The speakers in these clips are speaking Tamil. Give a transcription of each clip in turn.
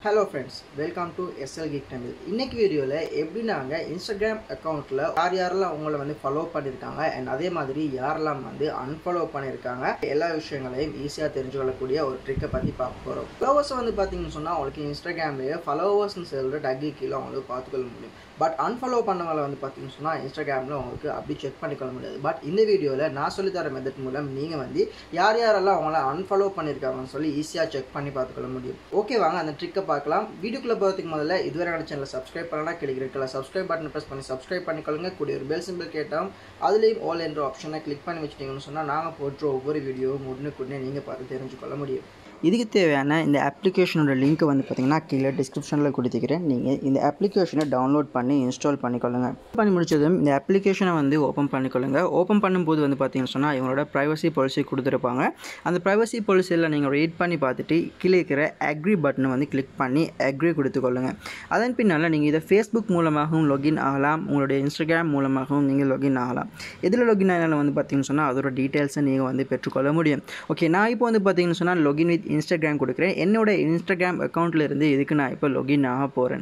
hello friends welcome to SL kick Tamil இன்னைக்கு வீடியோவில் எப்படி நாங்கள் இன்ஸ்டாகிராம் அக்கௌண்ட்டில் யார் யாரெல்லாம் உங்களை வந்து ஃபாலோ பண்ணியிருக்காங்க அண்ட் அதே மாதிரி யாரெல்லாம் வந்து அன்ஃபாலோ பண்ணியிருக்காங்க எல்லா விஷயங்களையும் ஈஸியாக தெரிஞ்சுக்கொள்ளக்கூடிய ஒரு ட்ரிக்கை பற்றி பார்க்க போகிறோம் ஃபாலோவர்ஸ் வந்து பார்த்தீங்கன்னு சொன்னால் உங்களுக்கு இன்ஸ்டாகிராம்லேயே ஃபாலோவர்ஸ்னு சொல்கிற டக்கி கீழே உங்களுக்கு பார்த்துக்கொள்ள முடியும் பட் அன்ஃபாலோ பண்ணவங்களை வந்து பார்த்தீங்கன்னு சொன்னால் இன்ஸ்டாகிராமில் உங்களுக்கு அப்படி செக் பண்ணிக்கொள்ள முடியாது பட் இந்த வீடியோவில் நான் சொல்லித்தர மெத்தட் மூலம் நீங்கள் வந்து யார் யாரெல்லாம் அவங்கள அன்ஃபாலோ பண்ணியிருக்காங்கன்னு சொல்லி ஈஸியாக செக் பண்ணி பார்த்துக்கொள்ள முடியும் ஓகே வாங்க அந்த ட்ரிக்கை பார்க்கலாம் வீடியோக்குள்ளே போகிறதுக்கு முதல்ல இதுவரை நம்ம சேனலை சப்ஸ்கிரைப் பண்ணலாம் கிளிக்கிறதுல சப்ஸ்கிரைப் பட்டன் ப்ரெஸ் பண்ணி சப்ஸ்கிரைப் பண்ணிக்கொள்ளுங்க கூடிய ஒரு பெல் சிம்பிள் கேட்டோம் அதுலேயும் ஆல் என்ற ஆப்ஷனை கிளிக் பண்ணி வச்சிட்டிங்கன்னு சொன்னால் நாங்கள் போட்டுற ஒவ்வொரு வீடியோவும் உடனுக்குடனே நீங்கள் பார்த்து தெரிஞ்சுக்கொள்ள முடியும் இதுக்கு தேவையான இந்த அப்ளிகேஷனோட லிங்க் வந்து பார்த்தீங்கன்னா கீழே டிஸ்கிரிப்ஷனில் கொடுத்துக்கிறேன் நீங்கள் இந்த அப்ளிகேஷனை டவுன்லோட் பண்ணி இன்ஸ்டால் பண்ணிக்கொள்ளுங்க பண்ணி முடிச்சதும் இந்த அப்ளிகேஷனை வந்து ஓப்பன் பண்ணிக்கொள்ளுங்க ஓப்பன் பண்ணும்போது வந்து பார்த்தீங்கன்னு சொன்னால் இவங்களோட ப்ரைவசி பாலிசி கொடுத்துருப்பாங்க அந்த ப்ரைவசி பாலிசியில் நீங்கள் ரீட் பண்ணி பார்த்துட்டு கீழே இருக்கிற அக்ரி பட்டனை வந்து கிளிக் பண்ணி அக்ரி கொடுத்துக்கொள்ளுங்க அதன் பின்னால் நீங்கள் இதை ஃபேஸ்புக் மூலமாகவும் லாகின் ஆகலாம் உங்களுடைய இன்ஸ்டாகிராம் மூலமாகவும் நீங்கள் லாகின் ஆகலாம் எதில் லாகின் ஆனாலும் வந்து பார்த்தீங்கன்னு சொன்னால் அதோட டீட்டெயில்ஸை நீங்கள் வந்து பெற்றுக்கொள்ள முடியும் ஓகே நான் இப்போ வந்து பார்த்தீங்கன்னு சொன்னால் லாகின் வித் இன்ஸ்டாகிராம் கொடுக்குறேன் என்னோட இன்ஸ்டாகிராம் அக்கௌண்ட்டில் இருந்து இதுக்கு நான் இப்போ லாகின் ஆக போகிறேன்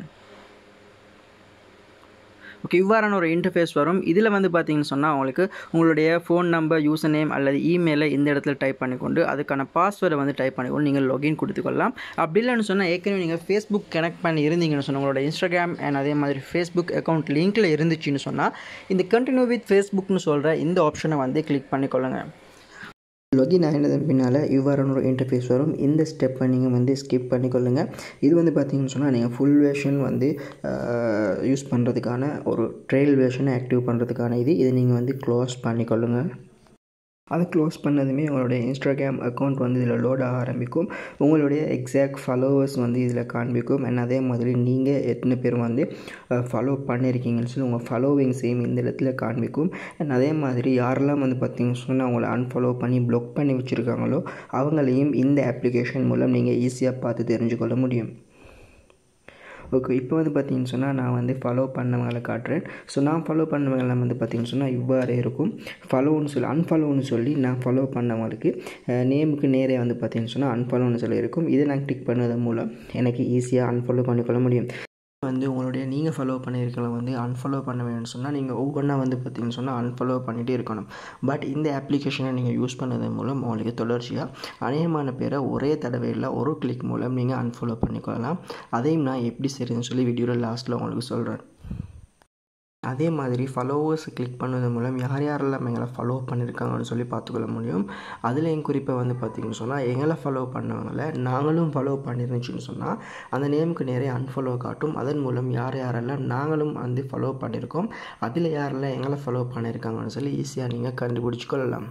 ஓகே இவ்வாறான ஒரு இன்டர்ஃபேஸ் வரும் இதில் வந்து பார்த்தீங்கன்னு சொன்னால் உங்களுக்கு உங்களுடைய ஃபோன் நம்பர் யூசர் நேம் அல்லது இமெயிலை இந்த இடத்துல டைப் பண்ணிக்கொண்டு அதுக்கான பாஸ்வேர்டை வந்து டைப் பண்ணிக்கொண்டு நீங்கள் லாகின் கொடுத்துக்கொள்ளலாம் அப்படி இல்லைன்னு சொன்னால் ஏற்கனவே நீங்கள் ஃபேஸ்புக் கனெக்ட் பண்ணி இருந்தீங்கன்னு சொன்னால் உங்களோட இன்ஸ்டாகிராம் அண்ட் அதே மாதிரி ஃபேஸ்புக் அக்கௌண்ட் லிங்க்கில் இருந்துச்சுன்னு சொன்னால் இந்த கண்டினியூ வித் ஃபேஸ்புக்னு சொல்கிற இந்த ஆப்ஷனை வந்து கிளிக் பண்ணிக்கொள்ளுங்கள் லாகின் ஆகினதன் பின்னால் இவ்வாறான ஒரு இன்டர்ஃபேஸ் வரும் இந்த ஸ்டெப்பை நீங்கள் வந்து ஸ்கிப் பண்ணிக்கொள்ளுங்கள் இது வந்து பார்த்தீங்கன்னு சொன்னால் நீங்கள் ஃபுல் வேர்ஷன் வந்து யூஸ் பண்ணுறதுக்கான ஒரு ட்ரெயில் வேர்ஷனை ஆக்டிவ் பண்ணுறதுக்கான இது இதை நீங்கள் வந்து க்ளோஸ் பண்ணிக்கொள்ளுங்கள் அதை க்ளோஸ் பண்ணதுமே உங்களுடைய இன்ஸ்டாகிராம் அக்கௌண்ட் வந்து இதில் லோட் ஆக ஆரம்பிக்கும் உங்களுடைய எக்ஸாக்ட் ஃபாலோவர்ஸ் வந்து இதில் காண்பிக்கும் அண்ட் அதே மாதிரி நீங்கள் எத்தனை பேர் வந்து ஃபாலோ பண்ணியிருக்கீங்கன்னு சொல்லி உங்கள் ஃபாலோவிங் சேம் இந்த இடத்துல காண்பிக்கும் அண்ட் அதே மாதிரி யாரெல்லாம் வந்து பார்த்தீங்கன்னு சொன்னால் அவங்கள அன்ஃபாலோ பண்ணி ப்ளாக் பண்ணி வச்சுருக்காங்களோ அவங்களையும் இந்த அப்ளிகேஷன் மூலம் நீங்கள் ஈஸியாக பார்த்து தெரிஞ்சுக்கொள்ள முடியும் ஓகே இப்போ வந்து பார்த்தீங்கன்னு சொன்னால் நான் வந்து ஃபாலோ பண்ணவங்களை காட்டுறேன் ஸோ நான் ஃபாலோ பண்ணவங்களாம் வந்து பார்த்தீங்கன்னு சொன்னால் இவ்வாறு இருக்கும் ஃபாலோன்னு சொல்லி அன்ஃபாலோன்னு சொல்லி நான் ஃபாலோ பண்ணவங்களுக்கு நேமுக்கு நேரே வந்து பார்த்தீங்கன்னு சொன்னால் அன்ஃபாலோன்னு சொல்லி இருக்கும் இதை நான் கிளிக் பண்ணுவதன் மூலம் எனக்கு ஈஸியாக அன்ஃபாலோ பண்ணிக்கொள்ள முடியும் வந்து உங்களுடைய நீங்கள் ஃபாலோ பண்ணியிருக்கலாம் வந்து அன்ஃபாலோ பண்ண வேணும்னு சொன்னால் நீங்கள் ஒவ்வொன்றா வந்து பார்த்தீங்கன்னு சொன்னால் அன்ஃபாலோ பண்ணிகிட்டே இருக்கணும் பட் இந்த அப்ளிகேஷனை நீங்கள் யூஸ் பண்ணதன் மூலம் உங்களுக்கு தொடர்ச்சியாக அநேகமான பேரை ஒரே தடவையில் ஒரு கிளிக் மூலம் நீங்கள் அன்ஃபாலோ பண்ணிக்கொள்ளலாம் அதையும் நான் எப்படி சரின்னு சொல்லி வீடியோவில் லாஸ்ட்டில் உங்களுக்கு சொல்கிறேன் அதே மாதிரி ஃபாலோவர்ஸ் கிளிக் பண்ணுவதன் மூலம் யார் யாரெல்லாம் எங்களை ஃபாலோ பண்ணியிருக்காங்கன்னு சொல்லி பார்த்துக்கொள்ள முடியும் அதில் என் குறிப்பை வந்து பார்த்திங்கன்னு சொன்னால் எங்களை ஃபாலோ பண்ணவங்கள நாங்களும் ஃபாலோ பண்ணிருந்துச்சுன்னு சொன்னால் அந்த நேமுக்கு நேரே அன்ஃபாலோ காட்டும் அதன் மூலம் யார் யாரெல்லாம் நாங்களும் வந்து ஃபாலோ பண்ணியிருக்கோம் அதில் யாரெல்லாம் எங்களை ஃபாலோ பண்ணியிருக்காங்கன்னு சொல்லி ஈஸியாக நீங்கள் கண்டுபிடிச்சி கொள்ளலாம்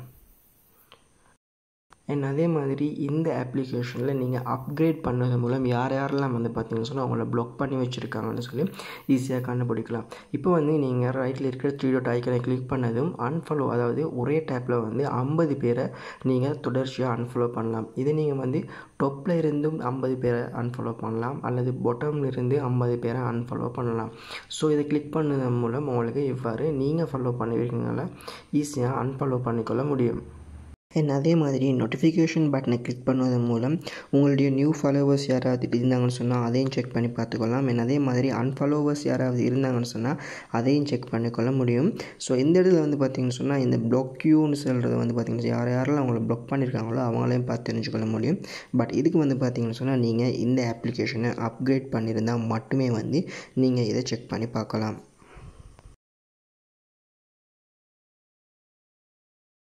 அண்ட் அதே மாதிரி இந்த அப்ளிகேஷனில் நீங்கள் அப்கிரேட் பண்ணது மூலம் யார் யாரெல்லாம் வந்து பார்த்தீங்கன்னு சொன்னால் அவங்கள ப்ளாக் பண்ணி வச்சுருக்காங்கன்னு சொல்லி ஈஸியாக கண்டுபிடிக்கலாம் இப்போ வந்து நீங்கள் ரைட்டில் இருக்கிற த்ரீ டாட் ஐக்கனை கிளிக் பண்ணதும் அன்ஃபாலோ அதாவது ஒரே டேப்பில் வந்து ஐம்பது பேரை நீங்கள் தொடர்ச்சியாக அன்ஃபாலோ பண்ணலாம் இதை நீங்கள் வந்து டொப்பில் இருந்தும் ஐம்பது பேரை அன்ஃபாலோ பண்ணலாம் அல்லது பொட்டமில் இருந்து ஐம்பது பேரை அன்ஃபாலோ பண்ணலாம் ஸோ இதை கிளிக் பண்ணதன் மூலம் உங்களுக்கு இவ்வாறு நீங்கள் ஃபாலோ பண்ணியிருக்கீங்கள ஈஸியாக அன்ஃபாலோ பண்ணிக்கொள்ள முடியும் அண்ட் அதே மாதிரி நோட்டிஃபிகேஷன் பட்டனை கிளிக் பண்ணுவதன் மூலம் உங்களுடைய நியூ ஃபாலோவர்ஸ் யாராவது இருந்தாங்கன்னு சொன்னால் அதையும் செக் பண்ணி பார்த்துக்கொள்ளலாம் அண்ட் அதே மாதிரி அன்ஃபாலோவர்ஸ் யாராவது இருந்தாங்கன்னு சொன்னால் அதையும் செக் பண்ணிக்கொள்ள முடியும் ஸோ இந்த இடத்துல வந்து பார்த்திங்கன்னு சொன்னால் இந்த ப்ளாக் க்யூன்னு சொல்கிறது வந்து பார்த்திங்கன்னா யார் யாரெல்லாம் அவங்கள ப்ளாக் பண்ணியிருக்காங்களோ அவங்களையும் பார்த்து தெரிஞ்சுக்கொள்ள முடியும் பட் இதுக்கு வந்து பார்த்திங்கன்னு சொன்னால் நீங்கள் இந்த அப்ளிகேஷனை அப்கிரேட் பண்ணியிருந்தால் மட்டுமே வந்து நீங்கள் இதை செக் பண்ணி பார்க்கலாம்